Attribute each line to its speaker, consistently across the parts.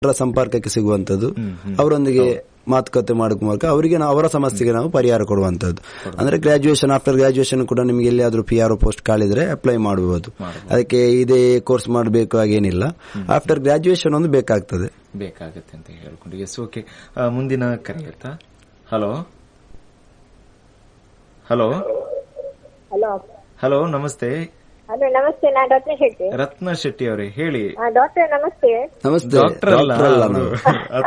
Speaker 1: ಅವರ ಸಂಪರ್ಕಕ್ಕೆ ಸಿಗುವಂತದ್ದು ಅವರೊಂದಿಗೆ ಮಾತುಕತೆ ಮಾಡೋಕೆ ಮೂಲಕ ಅವರಿಗೆ ನಾವು ಅವರ ಸಮಸ್ಯೆಗೆ ನಾವು ಪರಿಹಾರ ಕೊಡುವಂತದ್ದು ಅಂದ್ರೆ ಗ್ರಾಜುಯೇಷನ್ ಆಫ್ಟರ್ ಗ್ರಾಜುಯೇಷನ್ ಕೂಡ ನಿಮಗೆ ಎಲ್ಲಿಯಾದ್ರೂ ಪಿ ಆರ್ ಪೋಸ್ಟ್ ಕಾಲಿದ್ರೆ ಅಪ್ಲೈ ಮಾಡಬಹುದು ಅದಕ್ಕೆ ಇದೇ ಕೋರ್ಸ್ ಮಾಡಬೇಕು ಹಾಗೇನಿಲ್ಲ ಆಫ್ಟರ್ ಗ್ರಾಜುಯೇಷನ್ ಒಂದು ಬೇಕಾಗ್ತದೆ
Speaker 2: ಬೇಕಾಗತ್ತೆ ಅಂತ ಹೇಳ್ಕೊಂಡು ಎಸ್ ಓಕೆ ಮುಂದಿನ ಕರೆ ಆಯ್ತಾ ಹಲೋ ಹಲೋ
Speaker 3: ಹಲೋ
Speaker 2: ಹಲೋ ನಮಸ್ತೆ
Speaker 3: ಹಲೋ ನಮಸ್ತೆ ನಾನು ರತ್ನ ಶೆಟ್ಟಿ
Speaker 2: ರತ್ನ ಶೆಟ್ಟಿ ಅವರೇ ಹೇಳಿ
Speaker 3: ಡಾಕ್ಟರ್ ನಮಸ್ತೆ
Speaker 1: ನಮಸ್ತೆ
Speaker 2: ಡಾಕ್ಟರ್ ಅಲ್ಲ
Speaker 1: ಡಾಕ್ಟರ್ ಅಲ್ಲ
Speaker 2: ಅವರು.
Speaker 1: ನಾವು.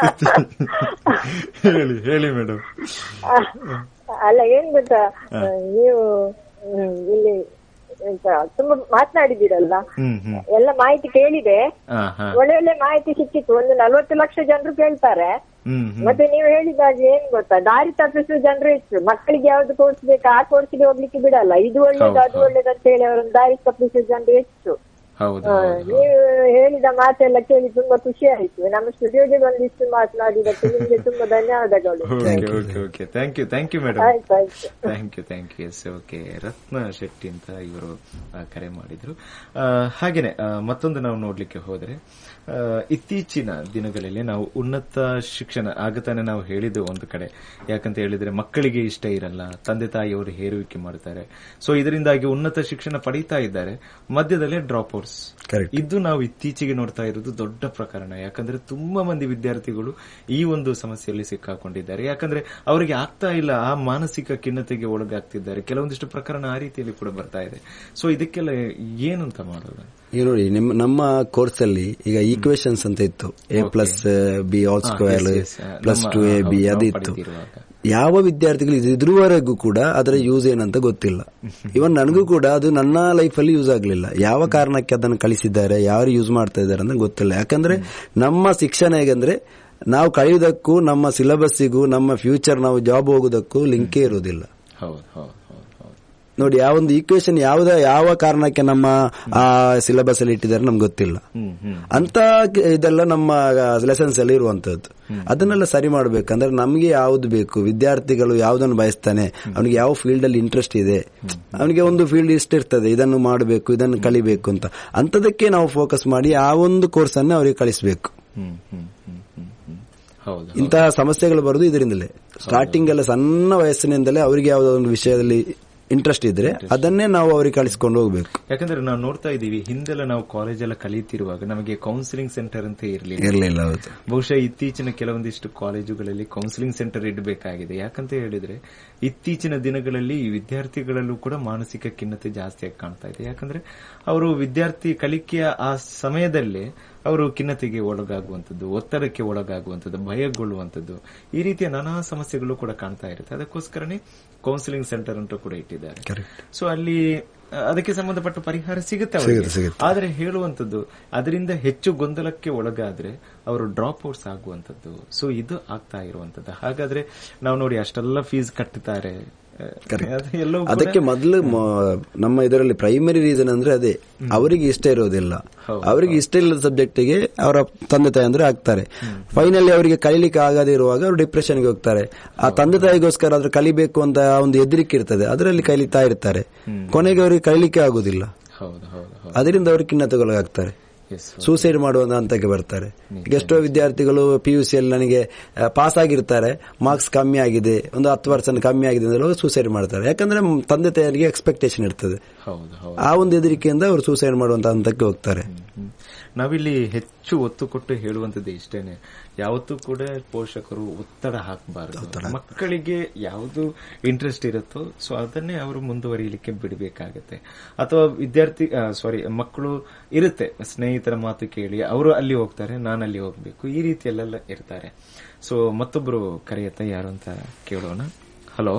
Speaker 2: ಅದು- ಹೇಳಿ ಹೇಳಿ ಮೇಡಮ್
Speaker 3: ಆ, ಅಲ್ಲ ಏನ್ ಗೊತ್ತಾ ನೀವು ಹ್ಮ್, ಇಲ್ಲಿ ಎಂತ ತುಂಬಾ ಮಾತನಾಡಿದ್ದೀರಲ್ಲ
Speaker 2: ಹ್ಮ್ ಹ್ಮ್
Speaker 3: ಎಲ್ಲ ಮಾಹಿತಿ ಕೇಳಿದೆ
Speaker 2: ಹಾ ಹಾ
Speaker 3: ಒಳ್ಳೆ ಒಳ್ಳೆ ಮಾಹಿತಿ ಸಿಕ್ಕಿತ್ತು ಒಂದು ನಲ್ವತ್ತು ಲಕ್ಷ ಜನರು ಕೇಳ್ತಾರೆ
Speaker 2: ಹ್ಮ್ ಹ್ಮ್
Speaker 3: ಮತ್ತೆ ನೀವು ಹೇಳಿದಾಗೆ ಏನ್ ಗೊತ್ತಾ ದಾರಿ ತಪ್ಪಿಸುವ ಜನರು ಹೆಚ್ಚು ಮಕ್ಕಳಿಗೆ ಯಾವ್ದು ಕೋರ್ಸ್ ಬೇಕು ಆ ಕೋರ್ಸ್ಗೆ ಹೋಗ್ಲಿಕ್ಕೆ ಬಿಡಲ್ಲ ಇದು ಒಳ್ಳೇದು ಅದು ಒಳ್ಳೇದು ಅಂತ ಹೇಳಿ ಅವರನ್ನು ದಾರಿ ತಪ್ಪಿಸುವ ಜನರು ಹೆಚ್ಚು
Speaker 2: ಹೌದು
Speaker 3: ಆ,
Speaker 2: ಹೌದು
Speaker 3: ನೀವು ಹೇಳಿದ ಮಾತೆಲ್ಲ ಕೇಳಿ ತುಂಬಾ ಖುಷಿ ಆಯ್ತು ನಮ್ಮ ಸ್ಟುಡಿಯೋಗೆ ಬಂದಿಷ್ಟು ಮಾತನಾಡಿದಕ್ಕೆ ನಿಮ್ಗೆ ತುಂಬಾ ಧನ್ಯವಾದಗಳು
Speaker 2: okay okay okay thank you thank you madam
Speaker 3: ಆಯ್ತು ಆಯ್ತು
Speaker 2: thank you thank you yes okay Ratna Shetty ಅಂತ ಇವರು ಆ, ಕರೆ ಮಾಡಿದ್ರು ಆ, ಹಾಗೇನೆ ಆ, ಮತ್ತೊಂದು ನಾವು ನೋಡ್ಲಿಕ್ಕೆ ಹೋದ್ರೆ ಆ, ಇತ್ತೀಚಿನ ದಿನಗಳಲ್ಲಿ ನಾವು ಉನ್ನತ ಶಿಕ್ಷಣ ಆಗ ತಾನೇ ನಾವು ಹೇಳಿದ್ದು ಒಂದು ಕಡೆ ಯಾಕಂತ ಹೇಳಿದ್ರೆ ಮಕ್ಕಳಿಗೆ ಇಷ್ಟ ಇರಲ್ಲ ತಂದೆ ತಾಯಿಯವರು ಹೇರುವಿಕೆ ಮಾಡ್ತಾರೆ ಸೊ ಇದರಿಂದಾಗಿ ಉನ್ನತ ಶಿಕ್ಷಣ ಪಡೀತಾ ಇದ್ದಾರೆ ಮಧ್ಯದಲ್ಲೇ ಡ್ರಾಪ್ ಔಟ್ಸ್
Speaker 1: Correct.
Speaker 2: ಇದು ನಾವು ಇತ್ತೀಚೆಗೆ ನೋಡ್ತಾ ಇರೋದು ದೊಡ್ಡ ಪ್ರಕರಣ ಯಾಕಂದ್ರೆ ತುಂಬಾ ಮಂದಿ ವಿದ್ಯಾರ್ಥಿಗಳು ಈ ಒಂದು ಸಮಸ್ಯೆಯಲ್ಲಿ ಸಿಕ್ಕಾಕೊಂಡಿದ್ದಾರೆ ಯಾಕಂದ್ರೆ ಅವರಿಗೆ ಆಗ್ತಾ ಇಲ್ಲ ಆ ಮಾನಸಿಕ ಖಿನ್ನತೆಗೆ ಒಳಗಾಗ್ತಿದ್ದಾರೆ ಕೆಲವೊಂದಿಷ್ಟು ಪ್ರಕರಣ ಆ ರೀತಿಯಲ್ಲಿ ಕೂಡ ಬರ್ತಾ ಇದೆ ಸೊ ಇದಕ್ಕೆಲ್ಲ ಏನಂತ ಮಾಡೋದು
Speaker 1: ಈಗ ನೋಡಿ ನಿಮ್ಮ ನಮ್ಮ ಕೋರ್ಸ್ ಅಲ್ಲಿ ಈಗ ಈಕ್ವೇಶನ್ಸ್ ಅಂತ ಇತ್ತು A plus B all square
Speaker 2: yes, yes.
Speaker 1: Plus
Speaker 2: ನಮ್ಮ,
Speaker 1: ಟು ಎ ಬಿ
Speaker 2: ಹೌದು,
Speaker 1: ಅದು
Speaker 2: ನಾವು
Speaker 1: ಇತ್ತು
Speaker 2: ಪಡೆದಿರುವಾಗ.
Speaker 1: ಯಾವ ವಿದ್ಯಾರ್ಥಿಗಳು ಇದು ಇದುವರೆಗೂ ಕೂಡ ಅದರ ಯೂಸ್ ಏನಂತ ಗೊತ್ತಿಲ್ಲ ಇವನ್ ನನಗೂ ಕೂಡ ಅದು ನನ್ನ ಲೈಫ್ ಅಲ್ಲಿ ಯೂಸ್ ಆಗ್ಲಿಲ್ಲ ಯಾವ ಕಾರಣಕ್ಕೆ ಅದನ್ನು ಕಳಿಸಿದ್ದಾರೆ ಯಾರು ಯೂಸ್ ಮಾಡ್ತಾ ಇದ್ದಾರೆ ಅಂತ ಗೊತ್ತಿಲ್ಲ ಯಾಕಂದ್ರೆ ನಮ್ಮ ಶಿಕ್ಷಣ ಹೇಗಂದ್ರೆ ನಾವು ಕಳೆಯುವುದಕ್ಕೂ ನಮ್ಮ ಸಿಲೆಬಸ್ಸಿಗೂ ನಮ್ಮ ಫ್ಯೂಚರ್ ನಾವು ಜಾಬ್ ಹೋಗುವುದಕ್ಕೂ ಲಿಂಕೇ ಇರುವುದಿಲ್ಲ
Speaker 2: ಹೌದು ಹೌದು ಹೌದು ಹೌದು
Speaker 1: ನೋಡಿ ಯಾವೊಂದು ಈಕ್ವೇಶನ್ ಯಾವ್ದ ಯಾವ ಕಾರಣಕ್ಕೆ ನಮ್ಮ ಆ ಸಿಲೆಬಸ್ ಅಲ್ಲಿ ಇಟ್ಟಿದ್ದಾರೆ ನಮ್ಗೆ ಗೊತ್ತಿಲ್ಲ
Speaker 2: ಹ್ಮ್ ಹ್ಮ್
Speaker 1: ಅಂತ ಕ- ಇದೆಲ್ಲ ನಮ್ಮ ಲೆಸನ್ಸ್ ಅಲ್ಲಿ ಇರುವಂತದ್ದು ಅದನ್ನೆಲ್ಲ ಸರಿ ಮಾಡ್ಬೇಕಂದ್ರೆ ನಮ್ಗೆ ಯಾವ್ದು ಬೇಕು ವಿದ್ಯಾರ್ಥಿಗಳು ಯಾವ್ದನ್ನು ಬಯಸ್ತಾನೆ ಅವನಿಗೆ ಯಾವ ಫೀಲ್ಡ್ ಅಲ್ಲಿ ಇಂಟ್ರೆಸ್ಟ್ ಇದೆ ಅವನಿಗೆ ಒಂದು ಫೀಲ್ಡ್ ಇಷ್ಟ ಇರ್ತದೆ ಇದನ್ನು ಮಾಡಬೇಕು ಇದನ್ನು ಕಲಿಬೇಕು ಅಂತ ಅಂತದಕ್ಕೆ ನಾವು ಫೋಕಸ್ ಮಾಡಿ ಆ ಒಂದು ಕೋರ್ಸ್ ಅನ್ನು ಅವರಿಗೆ ಕಳಿಸಬೇಕು
Speaker 2: ಹ್ಮ್ ಹ್ಮ್ ಹ್ಮ್ ಹ್ಮ್ ಹ್ಮ್ ಹೌದು
Speaker 1: ಇಂತಹ ಸಮಸ್ಯೆಗಳು ಬರುದು ಇದರಿಂದಲೇ ಸ್ಟಾರ್ಟಿಂಗ್ ಎಲ್ಲ ಸಣ್ಣ ವಯಸ್ಸಿನಿಂದಲೇ ಅವರಿಗೆ ಯಾವುದೋ ಒಂದು ವಿಷಯದಲ್ಲಿ ಇಂಟ್ರೆಸ್ಟ್ ಇದ್ರೆ ಅದನ್ನೇ ನಾವು ಅವರಿಗೆ ಕಳಿಸ್ಕೊಂಡು ಹೋಗ್ಬೇಕು
Speaker 2: ಯಾಕಂದ್ರೆ ನಾವು ನೋಡ್ತಾ ಇದೀವಿ ಹಿಂದೆಲ್ಲ ನಾವು ಕಾಲೇಜ್ ಎಲ್ಲ ಕಲಿತಿರುವಾಗ ನಮಗೆ ಕೌನ್ಸಿಲಿಂಗ್ ಸೆಂಟರ್ ಅಂತ ಇರಲಿಲ್ಲ
Speaker 1: ಇರಲಿಲ್ಲ ಹೌದು
Speaker 2: ಬಹುಶಃ ಇತ್ತೀಚಿನ ಕೆಲವೊಂದಿಷ್ಟು ಕಾಲೇಜುಗಳಲ್ಲಿ ಕೌನ್ಸಿಲಿಂಗ್ ಸೆಂಟರ್ ಇಡಬೇಕಾಗಿದೆ ಯಾಕಂತ ಹೇಳಿದ್ರೆ ಇತ್ತೀಚಿನ ದಿನಗಳಲ್ಲಿ ಈ ವಿದ್ಯಾರ್ಥಿಗಳಲ್ಲೂ ಕೂಡ ಮಾನಸಿಕ ಖಿನ್ನತೆ ಜಾಸ್ತಿಯಾಗಿ ಕಾಣ್ತಾ ಇದೆ ಯಾಕಂದ್ರೆ ಅವರು ವಿದ್ಯಾರ್ಥಿ ಕಲಿಕೆಯ ಆ ಸಮಯದಲ್ಲೇ ಅವರು ಖಿನ್ನತೆಗೆ ಒಳಗಾಗುವಂಥದ್ದು ಒತ್ತಡಕ್ಕೆ ಒಳಗಾಗುವಂಥದ್ದು ಭಯಗೊಳ್ಳುವಂಥದ್ದು ಈ ರೀತಿಯ ನಾನಾ ಸಮಸ್ಯೆಗಳು ಕೂಡ ಕಾಣ್ತಾ ಇರುತ್ತೆ ಅದಕ್ಕೋಸ್ಕರನೇ ಕೌನ್ಸಿಲಿಂಗ್ ಸೆಂಟರ್ ಅಂತ ಕೂಡ ಇಟ್ಟಿದ್ದಾರೆ
Speaker 1: Correct.
Speaker 2: ಸೊ ಅಲ್ಲಿ ಆ, ಅದಕ್ಕೆ ಸಂಬಂಧಪಟ್ಟ ಪರಿಹಾರ ಸಿಗುತ್ತೆ ಅವರಿಗೆ
Speaker 1: ಸಿಗುತ್ತೆ, ಸಿಗುತ್ತೆ.
Speaker 2: ಆದ್ರೆ ಹೇಳುವಂತದ್ದು ಅದರಿಂದ ಹೆಚ್ಚು ಗೊಂದಲಕ್ಕೆ ಒಳಗಾದ್ರೆ ಅವರು ಡ್ರಾಪ್ ಔಟ್ಸ್ ಆಗುವಂತದ್ದು ಸೊ ಇದು ಆಗ್ತಾ ಇರುವಂತದ್ದು ಹಾಗಾದ್ರೆ ನಾವು ನೋಡಿ ಅಷ್ಟೆಲ್ಲ ಫೀಸ್ ಕಟ್ಟುತ್ತಾರೆ ಆ, ಅದು ಎಲ್ಲವೂ ಕೂಡ-
Speaker 1: ಅದಕ್ಕೆ ಮೊದಲು ನಮ್ಮ ಇದರಲ್ಲಿ ಪ್ರೈಮರಿ ರೀಸನ್ ಅಂದ್ರೆ ಅದೇ ಅವರಿಗೆ ಇಷ್ಟ ಇರೋದಿಲ್ಲ ಅವರಿಗೆ ಇಷ್ಟ ಇಲ್ಲದ ಸಬ್ಜೆಕ್ಟ್ ಗೆ ಅವರ ತಂದೆ ತಾಯಿ ಅಂದ್ರೆ ಆಗ್ತಾರೆ ಫೈನಲಿ ಅವರಿಗೆ ಕಲಿಲಿಕ್ಕೆ ಆಗದೇ ಇರುವಾಗ ಅವರು ಡಿಪ್ರೆಷನ್ಗೆ ಹೋಗ್ತಾರೆ ಆ ತಂದೆ ತಾಯಿಗೋಸ್ಕರ ಆದ್ರೆ ಕಲಿಬೇಕು ಅಂತ ಒಂದು ಹೆದರಿಕೆ ಇರ್ತದೆ ಅದರಲ್ಲಿ ಕಲಿತಾ ಇರ್ತಾರೆ ಕೊನೆಗೆ ಅವರಿಗೆ ಕಲಿಲಿಕ್ಕೆ ಆಗುದಿಲ್ಲ
Speaker 2: ಹೌದು ಹೌದು ಹೌದು
Speaker 1: ಅದರಿಂದ ಅವರು ಖಿನ್ನತೆಗೊಳಗಾಗ್ತಾರೆ
Speaker 2: ಎಸ್
Speaker 1: ಸೂಸೈಡ್ ಮಾಡುವಂತ ಹಂತಕ್ಕೆ ಬರ್ತಾರೆ ಈಗ ಎಷ್ಟೋ ವಿದ್ಯಾರ್ಥಿಗಳು ಪಿ ಯು ಸಿ ಅಲ್ಲಿ ನನಗೆ ಪಾಸ್ ಆಗಿರ್ತಾರೆ ಮಾರ್ಕ್ಸ್ ಕಮ್ಮಿ ಆಗಿದೆ ಒಂದು ಹತ್ತು ಪರ್ಸೆಂಟ್ ಕಮ್ಮಿ ಆಗಿದೆ ಅಂತ ಸೂಸೈಡ್ ಮಾಡ್ತಾರೆ ಯಾಕಂದ್ರೆ ಮ್, ತಂದೆ ತಾಯಿಯರಿಗೆ ಎಕ್ಸ್ಪೆಕ್ಟೇಷನ್ ಇರ್ತದೆ
Speaker 2: ಹೌದು ಹೌದು
Speaker 1: ಆ ಒಂದು ಹೆದರಿಕೆಯಿಂದ ಅವರು ಸೂಸೈಡ್ ಮಾಡುವಂತ ಹಂತಕ್ಕೆ ಹೋಗ್ತಾರೆ
Speaker 2: ಹ್ಮ್. ನಾವಿಲ್ಲಿ ಹೆಚ್ಚು ಒತ್ತು ಕೊಟ್ಟು ಹೇಳುವಂತದ್ದು ಇಷ್ಟೇನೆ ಯಾವತ್ತೂ ಕೂಡ ಪೋಷಕರು ಒತ್ತಡ ಹಾಕಬಾರದು ಮಕ್ಕಳಿಗೆ ಯಾವುದು ಇಂಟ್ರೆಸ್ಟ್ ಇರುತ್ತೋ ಸೊ ಅದನ್ನೇ ಅವರು ಮುಂದುವರಿಯಲಿಕ್ಕೆ ಬಿಡಬೇಕಾಗತ್ತೆ ಅಥವಾ ವಿದ್ಯಾರ್ಥಿ ಸಾರಿ ಮಕ್ಕಳು ಇರುತ್ತೆ ಸ್ನೇಹಿತರ ಮಾತು ಕೇಳಿ ಅವರು ಅಲ್ಲಿ ಹೋಗ್ತಾರೆ ನಾನು ಅಲ್ಲಿ ಹೋಗ್ಬೇಕು ಈ ರೀತಿಯಲ್ಲೆಲ್ಲ ಇರ್ತಾರೆ ಸೊ ಮತ್ತೊಬ್ರು ಕರೆಯತ್ತ ಯಾರು ಅಂತ ಕೇಳೋಣ ಹಲೋ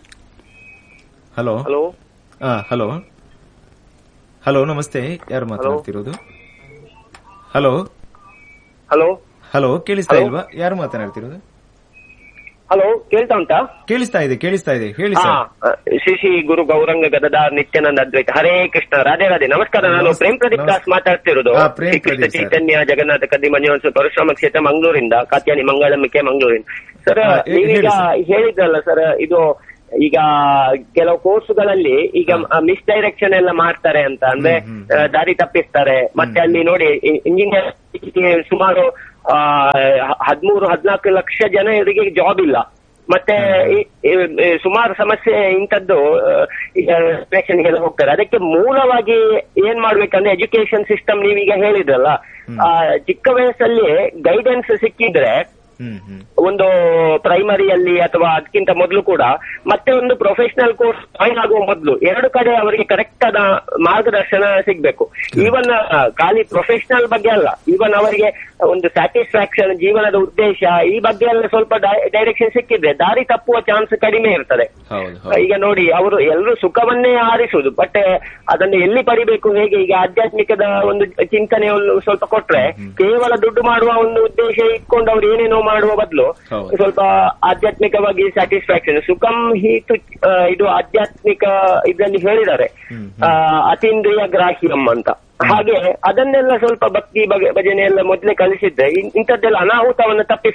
Speaker 2: ಹಲೋ
Speaker 4: ಹಲೋ
Speaker 2: ಹಾ ಹಲೋ ಹಲೋ ನಮಸ್ತೆ ಯಾರು ಮಾತನಾಡ್ತಿರೋದು ಹಲೋ
Speaker 4: ಹಲೋ
Speaker 2: ಹಲೋ ಕೇಳಿಸ್ತಾ ಇಲ್ವಾ ಯಾರು ಮಾತನಾಡ್ತಿರೋದು
Speaker 4: ಹಲೋ ಕೇಳ್ತಾ ಉಂಟಾ
Speaker 2: ಕೇಳಿಸ್ತಾ ಇದೆ ಕೇಳಿಸ್ತಾ ಇದೆ ಹೇಳಿ
Speaker 4: ಹಾ
Speaker 2: ಸರ್
Speaker 4: ಶ್ರೀ ಶ್ರೀ ಗುರು ಗೌರಂಗ ಗದದಾರ್ ನಿತ್ಯಾನಂದ ಅದ್ವೈತ ಹರೇ ಕೃಷ್ಣ ರಾಧೆ ರಾಧೆ ನಮಸ್ಕಾರ ನಾನು
Speaker 2: ನಮಸ್-
Speaker 4: ಪ್ರೇಮ್ ಪ್ರದೀಪ್ ದಾಸ್
Speaker 2: ನಮಸ್-
Speaker 4: ಮಾತಾಡ್ತಿರೋದು
Speaker 2: ಹಾ, ಪ್ರೇಮ್
Speaker 4: ಶ್ರೀ ಕೃಷ್ಣ
Speaker 2: ಪ್ರದೀಪ್ ಸರ್.
Speaker 4: ಚೈತನ್ಯ ಜಗನ್ನಾಥ ಕದ್ದಿ ಮಂಜುವಂಶ ಪರಶುರಾಮ ಕ್ಷೇತ್ರ ಮಂಗಳೂರಿಂದ ಕಾತ್ಯಾನಿ ಮಂಗಳಂಬಿಕೆ ಮಂಗಳೂರಿನ ಸರ್
Speaker 2: ಹಾ, ಹೇ-
Speaker 4: ನೀವೀಗ
Speaker 2: ಹೇಳಿ ಸರ್.
Speaker 4: ಹೇಳಿದ್ರಲ್ಲ ಸರ್ ಇದು ಈಗ ಕೆಲವು ಕೋರ್ಸ್ಗಳಲ್ಲಿ ಈಗ ಮಿಸ್ ಡೈರೆಕ್ಷನ್ ಎಲ್ಲ ಮಾಡ್ತಾರೆ ಅಂತ ಅಂದ್ರೆ ಆ, ದಾರಿ ತಪ್ಪಿಸ್ತಾರೆ ಮತ್ತೆ ಅಲ್ಲಿ ನೋಡಿ ಇಂಜಿನಿಯರ್ ಸುಮಾರು ಹದಿಮೂರು ಹದಿನಾಲ್ಕು ಲಕ್ಷ ಜನರಿಗೆ ಜಾಬ್ ಇಲ್ಲ ಮತ್ತೆ ಈ- ಈ- ಈ ಸುಮಾರು ಸಮಸ್ಯೆ ಇಂಥದ್ದು ಆ, ಈಗ ಗೆಲ್ಲ ಹೋಗ್ತಾರೆ ಅದಕ್ಕೆ ಮೂಲವಾಗಿ ಏನ್ ಮಾಡ್ಬೇಕಂದ್ರೆ ಎಜುಕೇಶನ್ ಸಿಸ್ಟಮ್ ನೀವೀಗ ಹೇಳಿದ್ರಲ್ಲ ಆ, ಚಿಕ್ಕ ವಯಸ್ಸಲ್ಲಿ ಗೈಡೆನ್ಸ್ ಸಿಕ್ಕಿದ್ರೆ
Speaker 2: ಹ್ಮ್ ಹ್ಮ್
Speaker 4: ಒಂದು ಪ್ರೈಮರಿಯಲ್ಲಿ ಅಥವಾ ಅದಕ್ಕಿಂತ ಮೊದಲು ಕೂಡ ಮತ್ತೆ ಒಂದು ಪ್ರೊಫೆಷನಲ್ ಕೋರ್ಸ್ ಜಾಯಿನ್ ಆಗುವ ಮೊದಲು ಎರಡು ಕಡೆ ಅವರಿಗೆ ಕರೆಕ್ಟ್ ಆದ ಮಾರ್ಗದರ್ಶನ ಸಿಗ್ಬೇಕು ಈವನ್ ಖಾಲಿ ಪ್ರೊಫೆಷನಲ್ ಬಗ್ಗೆ ಅಲ್ಲ ಈವನ್ ಅವರಿಗೆ ಒಂದು ಸ್ಯಾಟಿಸ್ಫ್ಯಾಕ್ಷನ್ ಜೀವನದ ಉದ್ದೇಶ ಈ ಬಗ್ಗೆ ಎಲ್ಲ ಸ್ವಲ್ಪ ಡೈರೆಕ್ಷನ್ ಸಿಕ್ಕಿದ್ರೆ ದಾರಿ ತಪ್ಪುವ ಚಾನ್ಸ್ ಕಡಿಮೆ ಇರ್ತದೆ
Speaker 2: ಹೌದು ಹೌದು
Speaker 4: ಈಗ ನೋಡಿ ಅವರು ಎಲ್ಲರೂ ಸುಖವನ್ನೇ ಆರಿಸುವುದು ಬಟ್ ಅದನ್ನು ಎಲ್ಲಿ ಪಡಿಬೇಕು ಹೇಗೆ ಈಗ ಆಧ್ಯಾತ್ಮಿಕದ ಒಂದು ಚಿಂತನೆಯನ್ನು ಸ್ವಲ್ಪ ಕೊಟ್ರೆ ಕೇವಲ ದುಡ್ಡು ಮಾಡುವ ಒಂದು ಉದ್ದೇಶ ಇಟ್ಕೊಂಡು ಅವ್ರು ಏನೇನೋ ಮಾಡುವ ಬದಲು
Speaker 2: ಹೌದು.
Speaker 4: ಸ್ವಲ್ಪ ಆಧ್ಯಾತ್ಮಿಕವಾಗಿ ಸ್ಯಾಟಿಸ್ಫ್ಯಾಕ್ಷನ್ ಸುಖಂ ಹೀತು ಆ, ಇದು ಆಧ್ಯಾತ್ಮಿಕ ಇದರಲ್ಲಿ ಹೇಳಿದ್ದಾರೆ ಆ, ಅತೀಂದ್ರಿಯ ಗ್ರಾಹ್ಯಂ ಅಂತ ಹಾಗೆ ಅದನ್ನೆಲ್ಲ ಸ್ವಲ್ಪ ಭಕ್ತಿ ಬಗೆ- ಭಜನೆ ಎಲ್ಲ ಮೊದಲೇ ಕಲಿಸಿದ್ರೆ ಇನ್- ಇಂಥದ್ದೆಲ್ಲ ಅನಾಹುತವನ್ನು ತಪ್ಪಿಸ